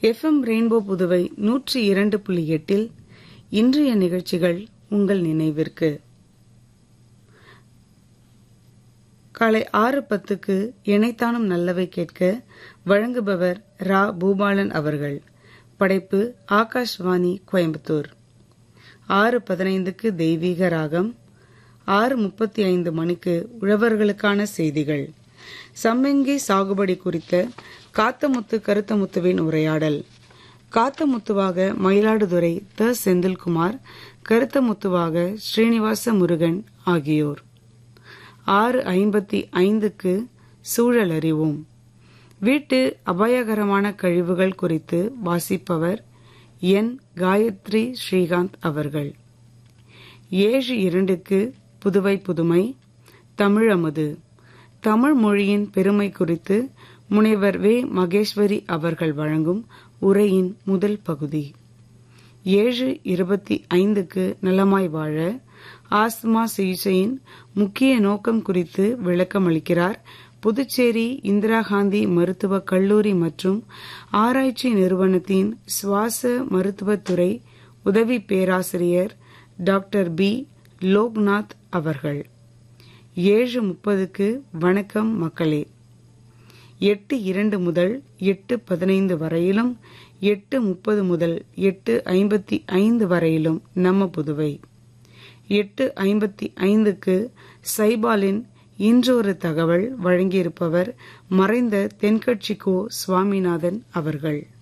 FM rainbow Puduvai நூற்றி இரண்டு புள்ளி எட்டில் இன்றைய நிகழ்ச்சிகள் உங்கள் நினைவிற்கு காலை ஆறு பத்துக்கு இணைத்தானும் நல்லவை கேட்க வழங்குபவர் ரா பூபாலன் அவர்கள் படைப்பு ஆகாஷ்வாணி கோயம்புத்தூர் ஆறு பதினைந்துக்கு தெய்வீக ராகம் ஆறு முப்பத்தி ஐந்து மணிக்கு உழவர்களுக்கான செய்திகள் சம்மங்கி சாகுபடி குறித்த காத்தமுத்து கருத்தமுத்துவின் உரையாடல் காத்தமுத்துவாக மயிலாடுதுறை த செந்தில்குமார் கருத்தமுத்துவாக ஸ்ரீனிவாச முருகன் ஆகியோர் ஆறு ஐம்பத்தி ஐந்துக்கு சூழல் அறிவோம் வீட்டு அபாயகரமான கழிவுகள் குறித்து வாசிப்பவர் என் காயத்ரி ஸ்ரீகாந்த் அவர்கள் ஏழு இரண்டுக்கு புதுவை புதுமை தமிழமுது தமிழ் மொழியின் பெருமை குறித்து முனைவர் வே மகேஸ்வரி அவர்கள் வழங்கும் உரையின் முதல் பகுதி ஏழு இருபத்தி ஐந்துக்கு நலமாய் வாழ ஆஸ்துமா சிகிச்சையின் முக்கிய நோக்கம் குறித்து விளக்கமளிக்கிறார் புதுச்சேரி இந்திரா காந்தி மருத்துவக் கல்லூரி மற்றும் ஆராய்ச்சி நிறுவனத்தின் சுவாச மருத்துவத்துறை உதவி பேராசிரியர் டாக்டர் பி லோக்நாத் அவர்கள் ஏழு முப்பதுக்கு வணக்கம் மக்களே எட்டு இரண்டு முதல் எட்டு பதினைந்து வரையிலும் எட்டு முப்பது முதல் எட்டு ஐம்பத்தி ஐந்து வரையிலும் நம்ம புதுவை எட்டு ஐம்பத்தி ஐந்துக்கு சைபாலின் இன்றொரு தகவல் வழங்கியிருப்பவர் மறைந்த தென்கட்சி கோ சுவாமிநாதன் அவர்கள்